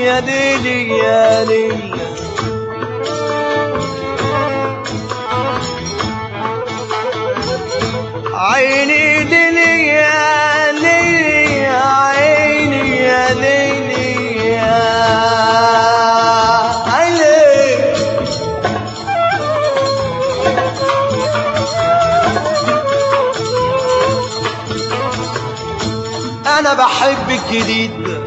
يا ليلي يا ليلي عيني ليلي يا ليلي يا عيني يا ليلي يا عيني انا بحب الجديد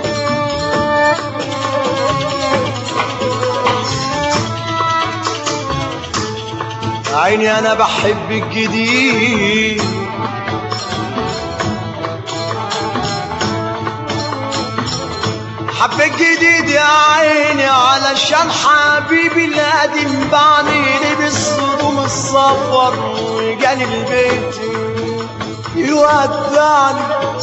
عيني انا بحب الجديد حب الجديد يا عيني علشان حبيبي القديم بعني بالصدوم الصفر وجاني البيت يودعني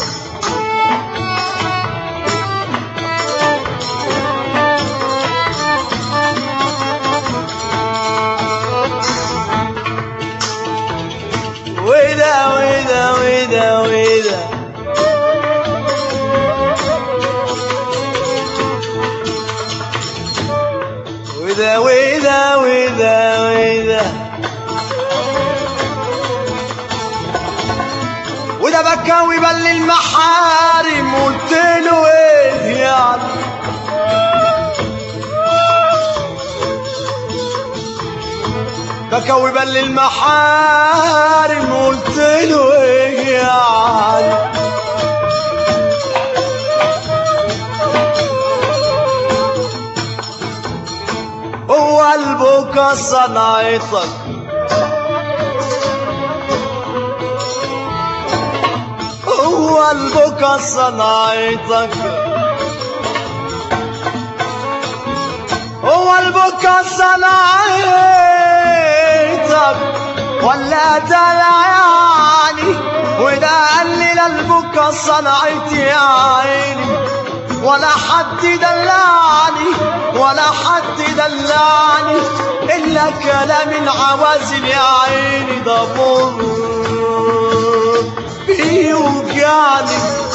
ودا ودا ودا ودا ودا ودا ودا ودا وده بكى ويبل المحارم قلت له ايه يعني بكى ويبل المحارم قلت له ايه يعني هو قلبك صنعتك هو قلبك صنعتك هو قلبك صنعتك ولا دلعاني وده قلل قلبك صنعتي يا عيني ولا حد دلعني ولا حد دلعني إلا كلام العوازل يا عيني ده مر بيوجعني